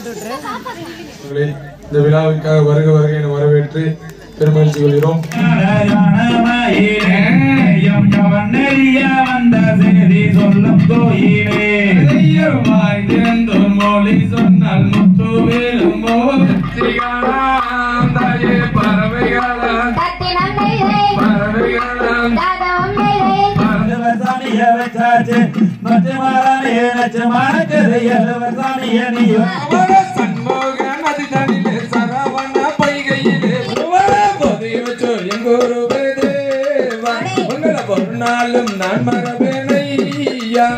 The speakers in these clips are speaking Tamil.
அவர்களை இந்த விழாவிற்காக வருக வருக என வரவேற்று பெருமகிழ்ச்சி கொள்கிறோம் மொழி சொன்னால் முத்து வேலும் பறவைகளா பறவைகளா சண்முகன் அதிதனிலே சரவண பைகையிலே பொதிய வச்சோ எங்கூரு தேவா உங்களை ஒரு நாளும் நான் மரபேனையா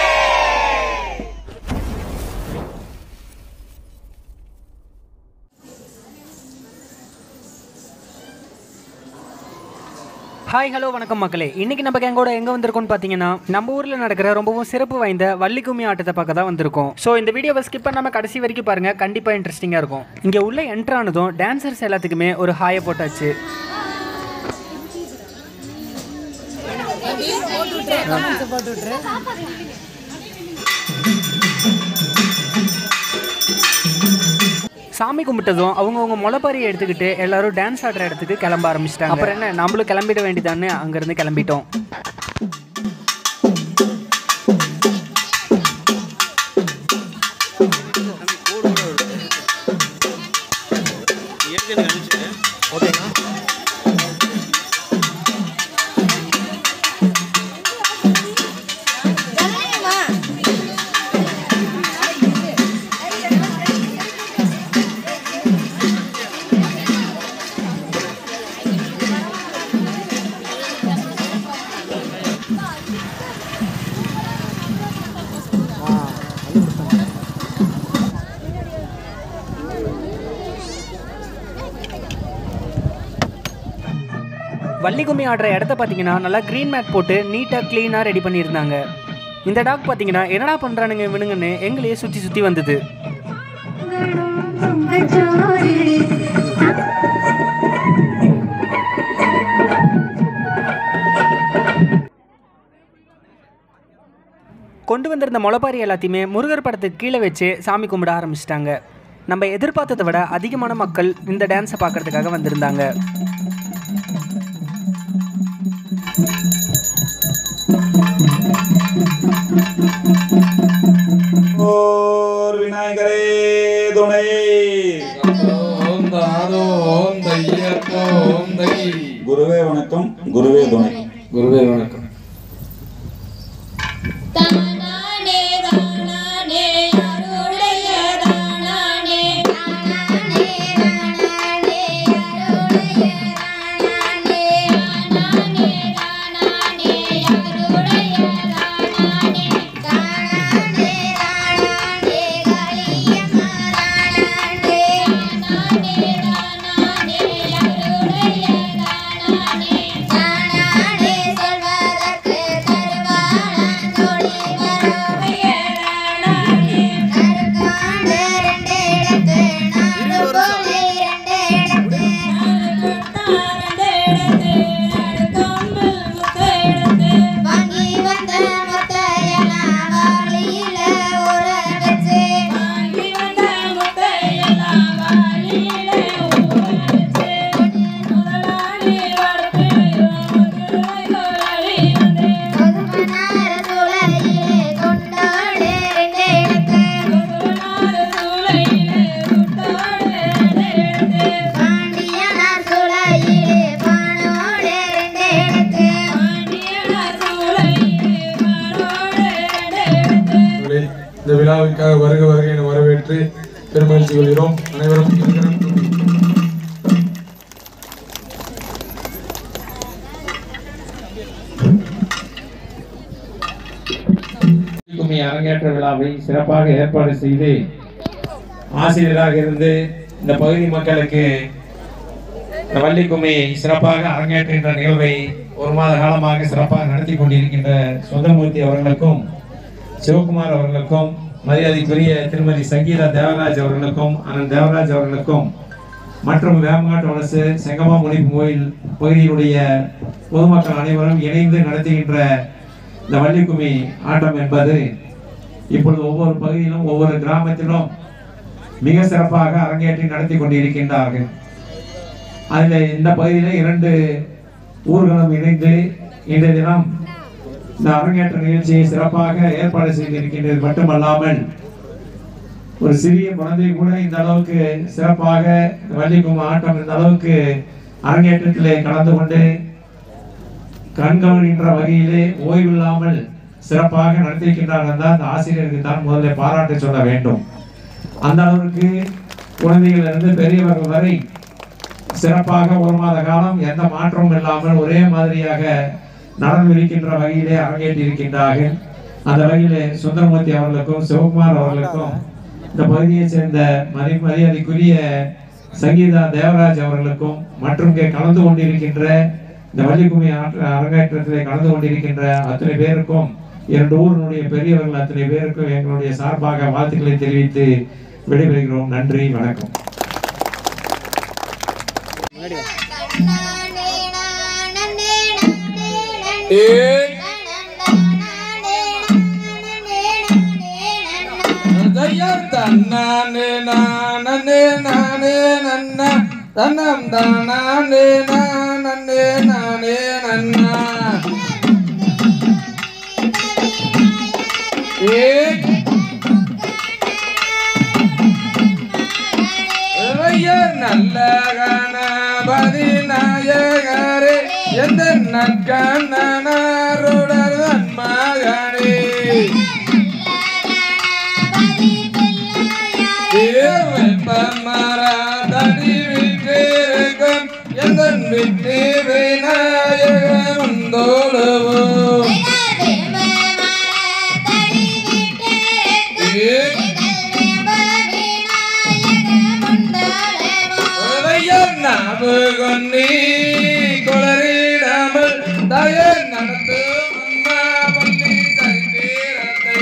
ஹாய் ஹலோ வணக்கம் மக்களே இன்னைக்கு நம்ம கேங்கோட எங்க வந்திருக்கோம்னு பாத்தீங்கன்னா நம்ம ஊர்ல நடக்கிற ரொம்பவும் சிறப்பு வாய்ந்த வள்ளிக்கும்மி ஆட்டத்தை பார்க்க தான் வந்திருக்கோம் ஸோ இந்த வீடியோவை ஸ்கிப் பண்ணாம கடைசி வரைக்கும் பாருங்க கண்டிப்பா இன்ட்ரெஸ்டிங்கா இருக்கும் இங்க உள்ள என்ட்ரு ஆனதும் டான்சர்ஸ் எல்லாத்துக்குமே ஒரு ஹாயை போட்டாச்சு சாமி கும்பிட்டதும் அவங்கவுங்க முளைப்பாரியை எடுத்துக்கிட்டு எல்லாரும் டான்ஸ் ஆடுற இடத்துக்கு கிளம்ப ஆரம்பிச்சிட்டாங்க அப்புறம் என்ன நம்மளும் கிளம்பிட வேண்டியதான்னு அங்கேருந்து கிளம்பிட்டோம் வள்ளிக்கும்மி ஆடுற இடத்த பார்த்தீங்கன்னா நல்லா க்ரீன் மேட் போட்டு நீட்டாக க்ளீனாக ரெடி பண்ணியிருந்தாங்க இந்த டாக் பார்த்தீங்கன்னா என்னடா பண்ணுறானுங்க இவனுங்கன்னு எங்களையே சுற்றி சுற்றி வந்தது கொண்டு வந்திருந்த முளைப்பாரி எல்லாத்தையுமே முருகர் படத்துக்கு கீழே வச்சு சாமி கும்பிட ஆரம்பிச்சிட்டாங்க நம்ம எதிர்பார்த்ததை விட அதிகமான மக்கள் இந்த டான்ஸை பார்க்கறதுக்காக வந்திருந்தாங்க ஓர் விநாயகரே துணை ஓம் தாதோ ஓம் தையத்தோ ஓம் தை குருவே வணக்கம் குருவே துணை குருவே வணக்கம் தானானே தானானே அருளைய தானானே தானானே தானானே அருளைய தானானே தானானே தானானே அருளைய தானானே தானானே தானானே கலியம்மா தானானே தானானே தானானே அருளைய தானானே தானானே சொல்வதற்கு தருவாளன் தொழி வரவைய தானானே கருக்காண்டு ரெண்டு இடத்து நாடு போலே ரெண்டு இடத்து ரெண்டு இடத்து நடுக்கம்பு முத்த இடத்து வாங்கி வந்த முத்தையெல்லாம் வாளியில ஊற வச்சு வாங்கி வந்த முத்தையெல்லாம் வாளியில ஊற வச்சு முதலாளி வடப்பிழையும் முதலாளி வந்து கொதுமனார சூளையிலே கொண்டாடு ரெண்டு இடத்து கொதுமனார சூளையிலே கொண்டாடு ரெண்டு இடத்து பாண்டியனார் சூளையிலே பானோடு ரெண்டு இடத்து பாண்டியனார் சூளையிலே பானோடு ரெண்டு இடத்து அவர்களை இந்த விழாவிற்காக வருக வருக என வரவேற்று பெருமகிழ்ச்சி கொள்கிறோம் அனைவரும் இருக்கிறோம். கும்மி அரங்கேற்ற விழாவை சிறப்பாக ஏற்பாடு செய்து ஆசிரியராக இருந்து இந்த பகுதி மக்களுக்கு இந்த வள்ளிக்கும்மி சிறப்பாக அரங்கேற்றுகின்ற நிகழ்வை ஒரு மாத காலமாக சிறப்பாக நடத்தி கொண்டிருக்கின்ற சுந்தரமூர்த்தி அவர்களுக்கும் சிவகுமார் அவர்களுக்கும் மரியாதைக்குரிய திருமதி சங்கீதா தேவராஜ் அவர்களுக்கும் அண்ணன் தேவராஜ் அவர்களுக்கும் மற்றும் வேமகாட்டு வலசு செங்கமா முனிப்பு கோயில் பகுதியினுடைய பொதுமக்கள் அனைவரும் இணைந்து நடத்துகின்ற இந்த வள்ளிக்கும்மி ஆட்டம் என்பது இப்பொழுது ஒவ்வொரு பகுதியிலும் ஒவ்வொரு கிராமத்திலும் மிக சிறப்பாக அரங்கேற்றி நடத்தி கொண்டிருக்கின்றார்கள் அதில் இந்த பகுதியில் இரண்டு ஊர்களும் இணைந்து இன்றைய தினம் இந்த அரங்கேற்ற நிகழ்ச்சியை சிறப்பாக ஏற்பாடு செய்திருக்கின்றது மட்டுமல்லாமல் ஒரு சிறிய குழந்தை கூட இந்த அளவுக்கு சிறப்பாக வள்ளிக்கும் ஆட்டம் இந்த அளவுக்கு அரங்கேற்றத்திலே கலந்து கொண்டு கண்கவர்கின்ற வகையிலே ஓய்வில்லாமல் சிறப்பாக நடத்தியிருக்கின்றார்கள் தான் அந்த ஆசிரியருக்கு தான் முதல்ல பாராட்டு சொல்ல வேண்டும் அந்த அளவுக்கு குழந்தைகளிலிருந்து பெரியவர்கள் வரை சிறப்பாக ஒரு மாத காலம் எந்த மாற்றமும் இல்லாமல் ஒரே மாதிரியாக நடனம் இருக்கின்ற வகையிலே அரங்கேற்றி இருக்கின்றார்கள் அந்த வகையிலே சுந்தரமூர்த்தி அவர்களுக்கும் சிவகுமார் அவர்களுக்கும் இந்த பகுதியைச் சேர்ந்த மதி மரியாதைக்குரிய சங்கீதா தேவராஜ் அவர்களுக்கும் மற்றும் இங்கே கலந்து கொண்டிருக்கின்ற இந்த வள்ளிக்கும்மி ஆற்ற- அரங்கேற்றத்திலே கலந்து கொண்டிருக்கின்ற அத்தனை பேருக்கும் இரண்டு ஊரினுடைய பெரியவர்கள் அத்தனை பேருக்கும் எங்களுடைய சார்பாக வாழ்த்துக்களை தெரிவித்து விடைபெறுகிறோம் நன்றி வணக்கம் தன்னானே நானே நானே நன்னா தன்னம் தானே நானே நானே நன்னா ஏ இளையர் நல்ல கணபதி நாயகரே எந்த நற்கண்ணனாருடர் மகனே தடி விட்டிருக்கும் எந்த விட்டு விநாயகன் தோழுவோம் கொன்னி குளறிடாமல் தய நடந்து அம்மா பண்ணி தரித்தீரத்தை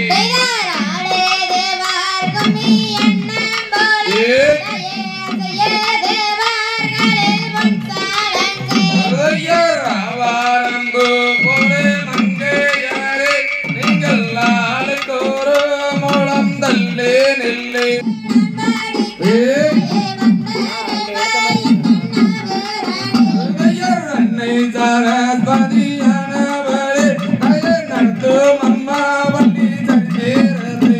ராவாரம்பு போலே மங்கையாரே நீங்கள் ஆளுக்கு ஒரு மூலம் தள்ளே நில்லை அன்னை சரஸ்வதியானவளே தய நடத்தும் அம்மா வள்ளி தண்ணீரத்தை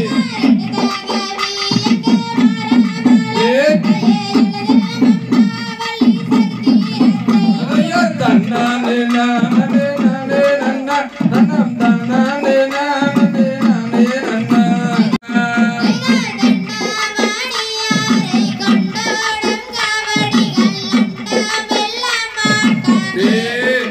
ஐயா தன்னானே நானே நானே நன்னா தன்னம் தன்னானே நானே நானே நன்னா ஏ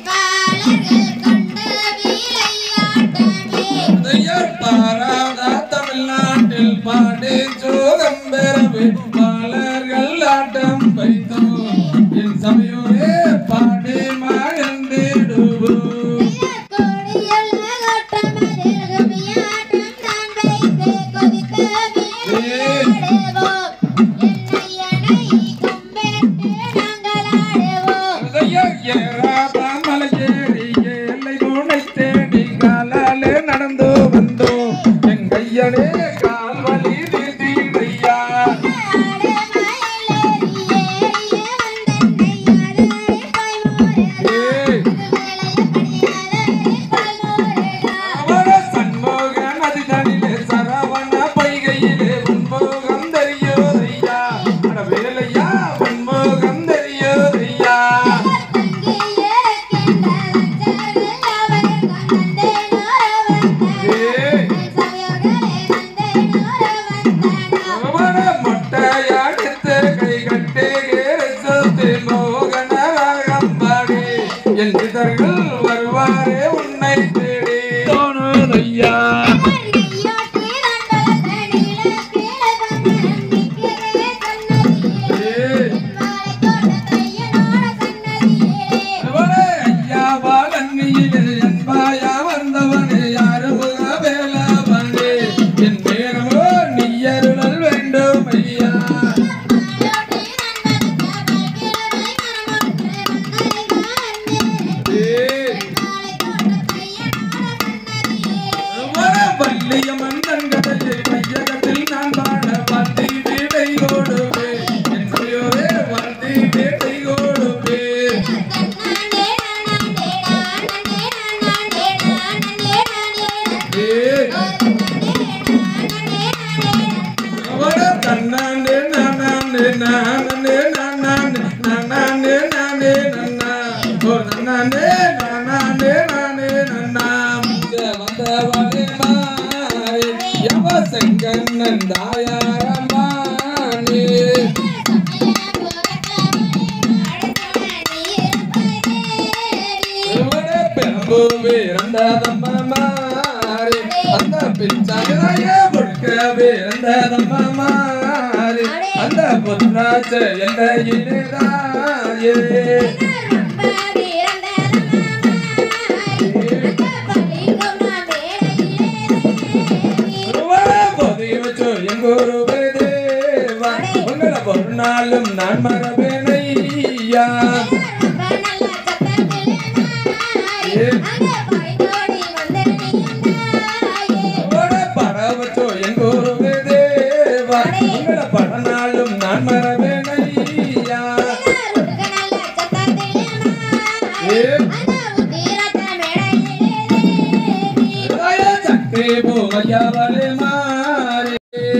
உதயர் பாராத தமிழ்நாட்டில் பாடி சோகம் பெறவே பாலர்கள் ஆட்டம் வைத்தோம் என் சமயோரே பாடி மகிழ்ந்திடுவோம் உதயர் ஏறாத மலையேறி எல்லை முனை தேடி காலாலே நடந்து வந்தோம் என் கையனே கால் வலி தீர்த்தீரையா ஏய் அவர சண்முகன் அதிதனிலே சரவண பொய்கையிலே உன்முகம் தெரியோதையா அட வேலையா உன்முகம் தெரியோதையா ஏய் அவர மொட்டையடித்து கை கட்டி கேரசத்து மோகன ராகம் பாடி என் சிதர்கள் வருவாரே உன்னை தேடி தோணுதையா ஏய் அவரே ஐயா வாழன்னியிலே என்பாயா வந்தவனே யாரு முக வேலவனே என் பேரமோ நீ அருளல் வேண்டும் ஐயா ஏய் அவரே வள்ளிய மன்னன் கதையை மையகத்தில் நான் பாட மாறி எவ செங்கண்ணன் தாயாரம்மானே இவனே பெரும்பு வீரந்ததம்ம மாறி அந்த பிச்சாய முழுக்க வீரந்ததம்ம மாறி அந்த புத்ராச்ச எல்லையிலேதாயே உருவா பொதி வச்சோ எங்கூருவே தேவா உங்களை ஒரு நாளும் நான் மறவேனையா உங்களோட பட வச்சோ எங்கூருவே தேவா உங்களை பட நாளும் நான் மறவேனையா ராய சக்தி பூமையாவலே மாறி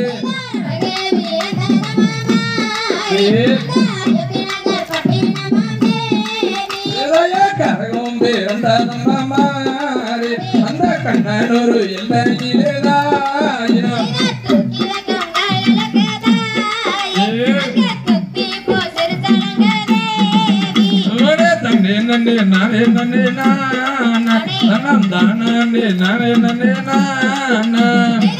ராய கரகம் பிறந்த நம்ம மாறி அந்த கண்ணனூர் எல்லையிலே தாயம் உங்களோட தன்னே நன்னே நானே நன்னே நானா தனம் தானே நானே நன்னே நானா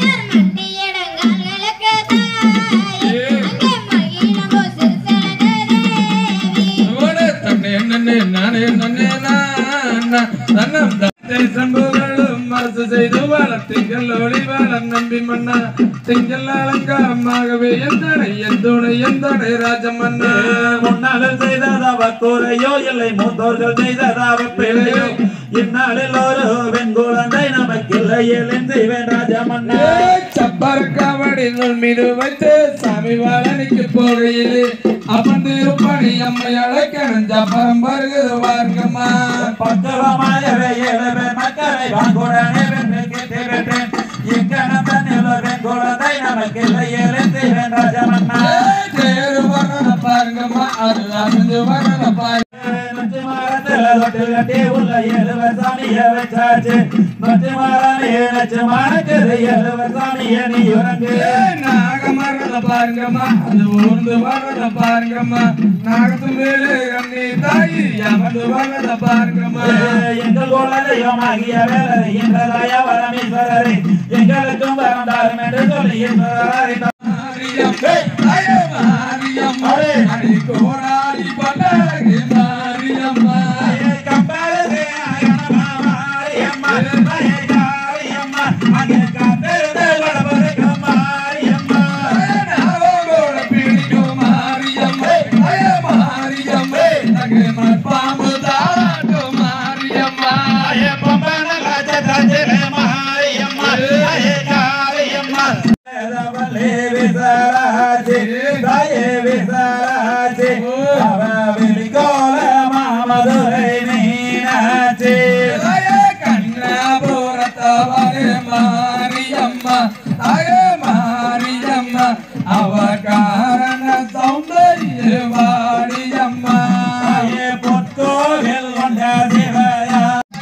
உங்களோட தன்னே நன்னே நானே நன்னே நானா தனம் தானே சம்புகளும் அரசு செய்து வளர்த்தீங்கள் ஒளி வளம் நம்பி மன்னா திங்கள் அலங்காரமாகவே எந்தனை எந்தோனை எந்தனை ராஜமன்னா முன்னாளில் செய்ததாவ கூரையோ இல்லை மூத்தோர்கள் செய்ததாவ பிள்ளையோ இந்நாளில் ஒரு பெண் குழந்தை நமக்கில்லை எழுந்தேன் ராஜமன்னா சப்பர காவடிகள் மீது வைத்து சாமி வாழனிக்கு போகையிலே அப்பன் திருப்பணி அம்மை அழைக்கணும் சப்பரம் வருகிறது வாருங்கம்மா பக்குவமாயவே ஏழவே மக்களை வாங்குடனே வென்று கேட்டு வென்றேன் இக்கணம் தன்னில் ஒரு பெண் குழந்தை நமக்கில்லை எழுந்தேன் ராஜமன்னா தேரு வரண பாருங்கம்மா அது அசைஞ்சு வரண பாருங்க நொச்சி மரத்துல தொட்டு கட்டி உள்ள எழுவர் சாமிய வச்சாச்சு நொச்சி மரமே நச்சு மணக்குது எழுவர் சாமிய நீ உறங்கு நாகமரண பாருங்கம்மா அது ஊர்ந்து வரண பாருங்கம்மா நாகத்து மேலே அண்ணி தாயி அமர்ந்து வரண பாருங்கம்மா எங்கள் குலதெய்வமாகிய வேலரை என்றதாய வரமீஸ்வரரை எங்களுக்கும் வரம் தாரும் என்று சொல்லி ஈஸ்வரரை மாரியம் அய மாரியம் அடி கோராடி பலகி மாரியம்மா கம்பரதே அயனமா மாரியம்மா அயகாரியம்மா அங்கே காத்திருந்த வடபுரக்கு மாரியம்மா நாவோட பிடிக்கும் மாரியம் அய மாரியம் அங்கே பாம்பு தாட்டும் மாரியம்மா அய்யப்பம்பன ராஜதாஜிலே மாரியம்மா அயகாரியம்மா வேதவலே விசாராஜி தாயே விசாராஜி அவ வெளிகோல மாமதுரை மீனாட்சி அய கண்ணபுரத்தவரே மாரியம்மா அய மாரியம்மா அவ காரண சௌந்தரிய வாடியம்மா தாயே பொற்கோவில் கொண்ட சிவயா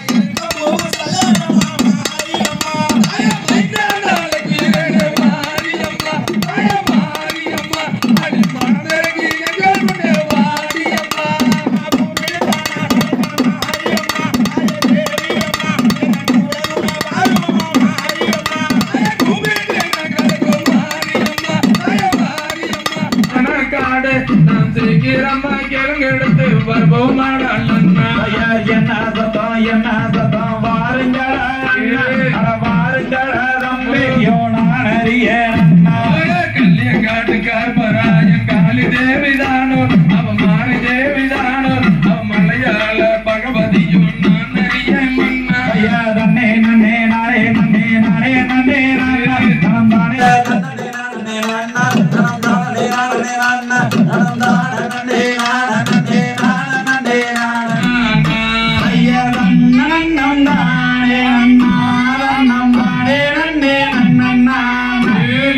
எடுத்து வருவோம் அண்ணா ஐயா, என்ன சத்தம் என்ன சத்தம் வாருங்கள் அட வாருங்கள் தம்பி யோனான் அறியேன் கல்யாண கார்பராயன் காளி தேவிதானோ அவ மாறி தேவிதானோ அவ மலையாள பகவதியும் நான் அறிய மன்னா ஐயா, தன்னே நன்னே நானே நன்னே நானே நன்னே நானே தனம் தானே நன்னே நானே நானா, தனம் தானே நானே நானா, தனம் தானே நன்னே நானா, நன்னே நானா, நன்னே நானா. ஐயா, தன்னனம் தானே நன்னா, தனம் தானே நன்னே நன்னா, நானா.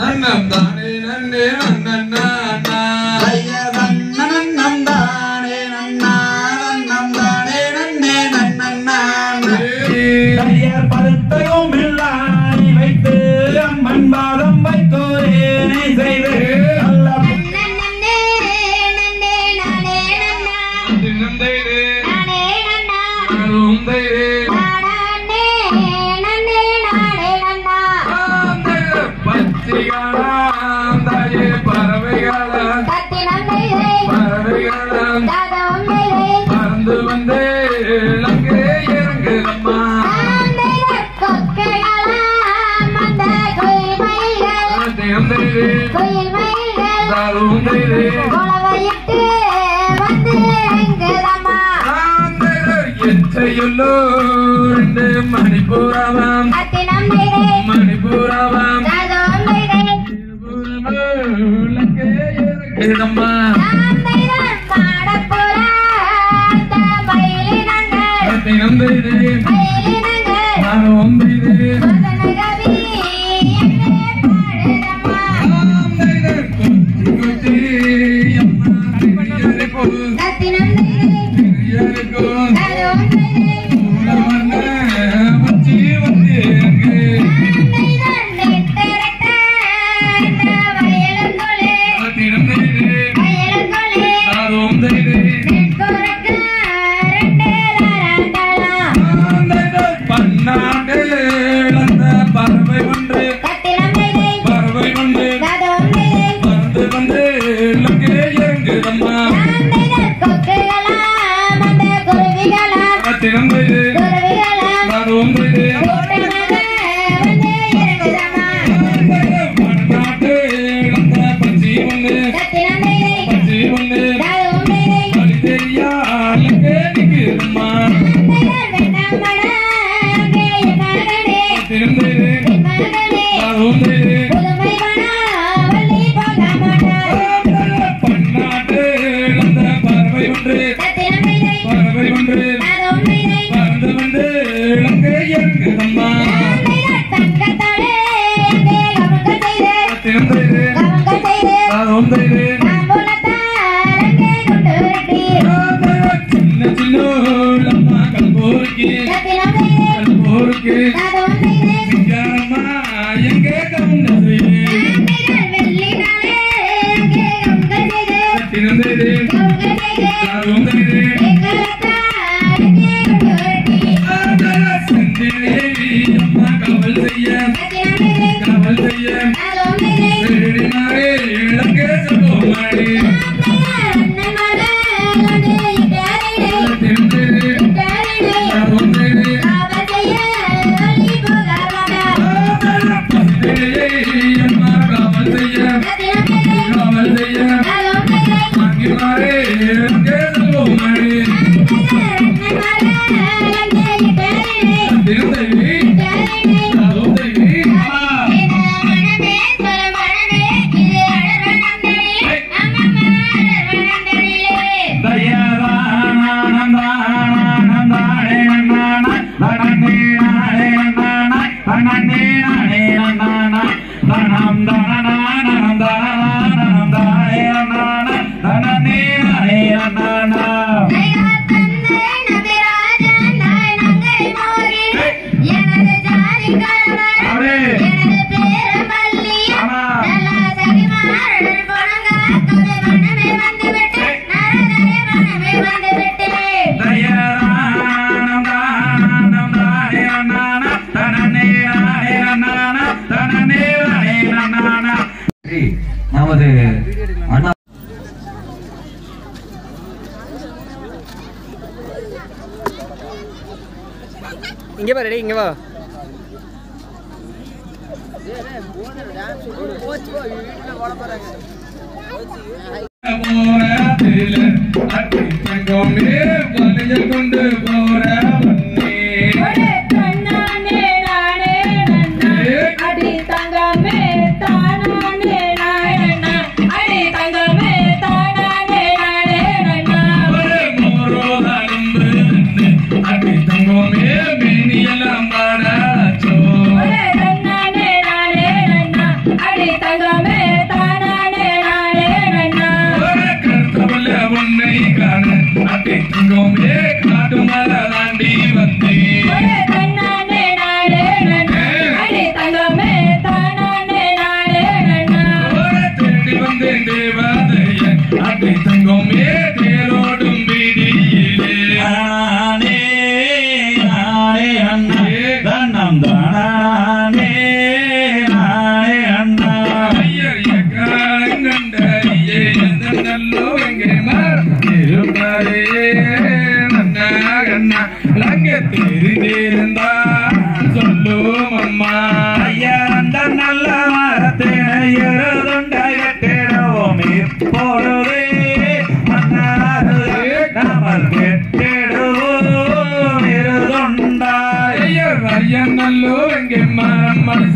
நன்னம் தானே நன்னே நன்னா கையர் பருத்தையும் இல்லாய் வைத்து அம்மன் பாதம் வைத்தோரேனை செய்து நல்ல நன்னே நன்னே நானே நன்னா நந்தைரே நானே நன்னா அருந்தைரே நானே நன்னே நானே நன்னா பச்சிகளாந்தாயே பறவைகளா கத்தி நந்தையே பறவைகளா தாதா உந்தையே பறந்து வந்தே இலங்கை இறங்குதம்மா ஆந்தையே கொக்கைகளாம் அந்த குயில் மயில்கள் நந்தைரே குயில் மயில்கள் அருந்தைரே குளவையிட்டு வந்து எங்குதம்மா எச்சையுள்ளோண்டு மணிபூராவாம் கத்தி நந்தையே மணிபூராவாம் தாதா உந்தையே இலங்கை இறங்குதம்மா ஆந்தைதான் பாடப்புறா அந்த பயிலினங்கள் நந்தைரே பயிலினங்கள் அருந்தைரே வதனகவி என்னே பாடுதம்மா கத்தி நந்தையே தாதா உந்தையே பறவை ஒன்று பறவை ஒன்று பறந்து வந்து இலங்கை இறங்குதம்மா திறந்தது பறந்து பன்னாட்டு இழந்த பச்சி ஒன்று பச்சி ஒன்று வழி தெரியா இலங்கை நிற்குதம்மா திறந்தது பறந்து பன்னாட்டு இழந்த பறவை ஒன்று பறவை ஒன்று பறந்து வந்து இலங்கை இறங்குதம்மா திறந்தது பறந்து சின்ன சின்ன அம்மா கல்போருக்கு கல்போருக்கு சிங்காரம்மா எங்க கவுண்டது திறந்தது பறந்து செந்திலேவி அம்மா கவல் செய்ய கவல் செய்ய தேடினாரே இலங்கை சொல்லுமாடி திறந்தது பறந்து அம்மா கவல் செய்ய கவல் செய்ய வாங்கினாரே இலங்கை சொல்லுமாடி திறந்தது பறந்து நமது அண்ணா இங்கே பாரு இங்கே வா போராதில அட்டி தங்கமே வலையில் கொண்டு போற வண்ணே ஒரு மோரோ அலும்பு அட்டி தங்கமே மேனியெல்லாம் பாடாச்சோ அடி தங்க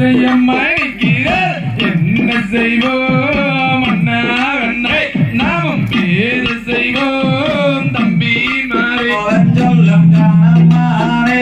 மணிக்கிறார் என்ன செய்வோம் அண்ணா அண்ணா நாமும் பேரு செய்வோம் தம்பி மாறே சொல்லும் காணமானே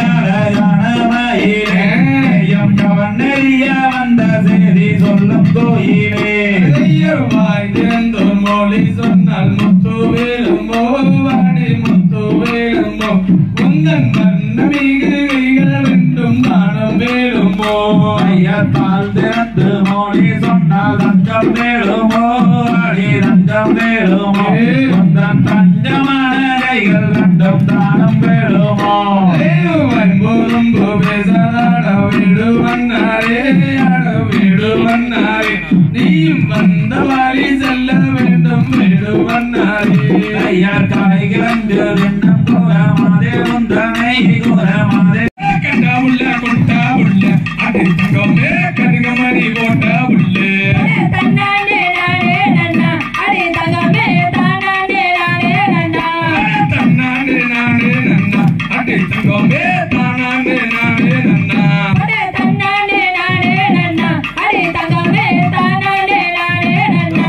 அழகானமையிலே எம் கவனெறிய வந்த செய்தி சொல்லும் கோயிலே வாய் திறந்தோர் மொழி சொன்னால் முத்து வேலுமோ வாடி முத்து வேலுமோ உந்தன் வண்ண மிகுகள் ரெண்டும் தானம் வேலுமோ ஐயத்தால் திறந்து மொழி சொன்னால் தஞ்சம் வேலுமோ அடி தஞ்சம் வேலுமோ உந்தன் தஞ்சமான கைகள் ரெண்டும் தானம் வேலுமோ வரும்போதும்போ பேசாட வீடு வந்தாரே அட வீடு வந்தாரே நீயும் வந்த வழி செல்ல வேண்டும் வீடு வந்தாரே ஐயர் காய் கிழந்து தின்னம் கூறமாதே உந்தனை கூறமாதே கண்டா உள்ள கொண்டா உள்ள அடி தங்கமே கருகமணி போட்டா உள்ள தன்னானே நானே நன்னா அடே தங்கமே தானானே நானே நன்னா தன்னானே நானே நன்னா அடி தங்கமே தானானே நானே நன்னா அடே தன்னானே நானே நன்னா அடே தங்கமே தானானே நானே நன்னா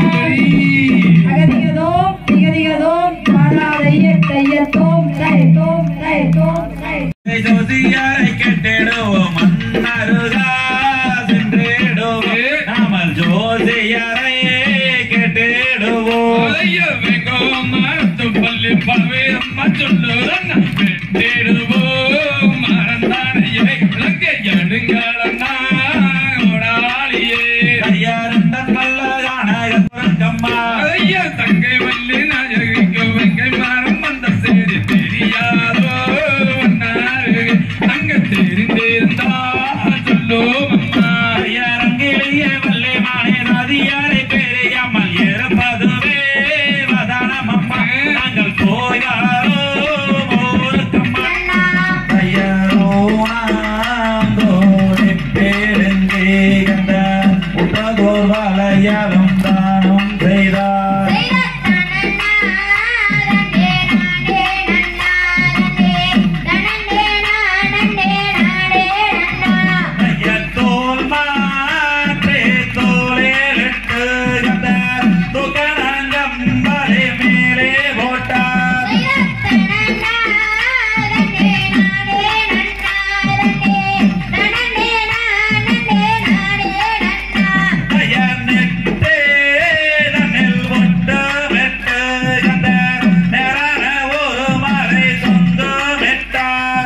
அகதிகதோம் திகதிகதோம் தானாதைய தையத்தோம் தைத்தோம் தைத்தோம் தை ஜோசியாரை கெட்டிடுவோம் மன்னருகா சென்றிடுவோம் நாமல் ஜோசியாரை கெட்டிடுவோம் ஐயோ வெங்கோ மரத்து பள்ளி பல்வே அம்மா சொல்லுதன்னா வெட்டிடுவோம் மறந்தானையே இலங்கை எடுங்களண்ணா ஓடாளியே கையாரண்டன் நல்லதான கம்மா ஐயா தங்கை வள்ளி நாயகிக்கு வெங்கை மரம் வந்த செய்தி தெரியாதோ அண்ணாரு அங்க தெரிந்திருந்தா சொல்லும் அம்மா கையாரங்கிலேயே வல்லே மானே நதியாரை பெரியாமல் இருப்பதுவே வதானம் அம்மா நாங்கள் போயாரோ மூலக்கம்மா வளையாலும் தானும் செய்தார் தோல் மாற்றே தோலேலிட்டு கண்டார் துகரங்கம்பரை மேலே போட்டார் நெட்டே நெல் ஒட்டு வெட்டு கண்டார் நேரான ஒரு மறை சொந்து வெட்டார்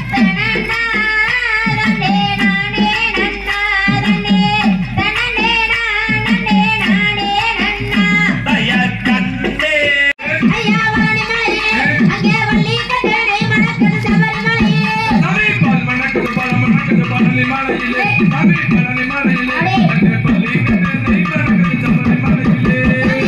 தயக்கண்டே தமிழ் பால் மணக்குது பழம் மணக்குது பழனி மலையிலே தமிழ் பழனி மலையிலே அங்கே பள்ளி கண்ணனை மணக்குது சபரி மலையிலே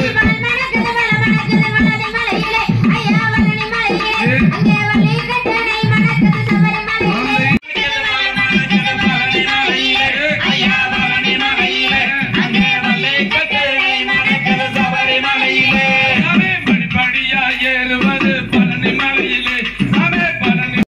சாமே படிப்படியா ஏறுவது பழனி மலையிலே சாமே பழனி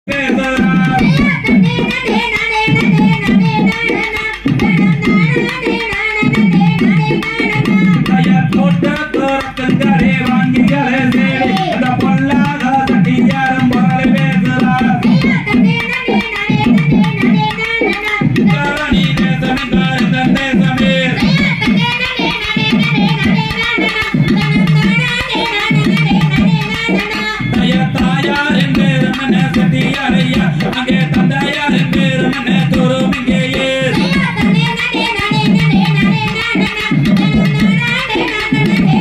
அங்கே தந்தையார் பேரும் தோறும் இங்கேயே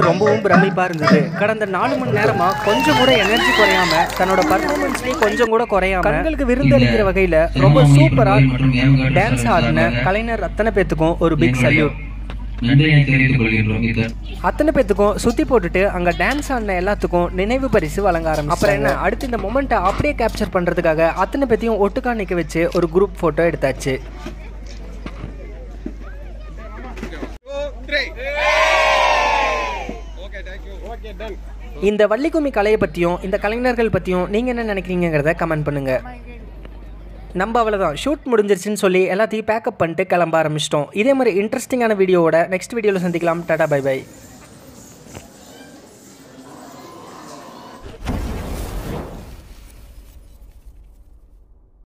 ரொம்பவும் பிரமிப்பா இருந்தது கடந்த நாலு மணி நேரமா கொஞ்சம் கூட எனர்ஜி குறையாம தன்னோட பர்ஃபார்மன்ஸ்லயே கொஞ்சம் கூட குறையாம கண்களுக்கு விருந்தளிக்கிற வகையில ரொம்ப சூப்பரா டான்ஸ் ஆடின கலைஞர் அத்தனை பேத்துக்கும் ஒரு பிக் சல்யூட் நன்றியை தெரிவித்துக் கொள்கின்றோம் இதன் அத்தனை பேத்துக்கும் சுத்தி போட்டுட்டு அங்க டான்ஸ் ஆடின எல்லாத்துக்கும் நினைவு பரிசு வழங்க ஆரம்பிச்சு அப்புறம் என்ன அடுத்து இந்த மொமெண்ட்டை அப்படியே கேப்சர் பண்றதுக்காக அத்தனை பேத்தையும் ஒட்டுக்கா நிக்க வச்சு ஒரு குரூப் போட்டோ எடுத்தாச்சு இந்த வள்ளிக்கும்மி கலையை பற்றியும் இந்த கலைஞர்கள் பற்றியும் நீங்கள் என்ன நினைக்கிறீங்கிறத கமெண்ட் பண்ணுங்க நம்ம அவ்வளோதான் ஷூட் முடிஞ்சிருச்சுன்னு சொல்லி எல்லாத்தையும் பேக்கப் பண்ணிட்டு கிளம்ப ஆரம்பிச்சிட்டோம் இதே மாதிரி இன்ட்ரெஸ்டிங்கான வீடியோவோட நெக்ஸ்ட் வீடியோவில் சந்திக்கலாம் டாடா பை பை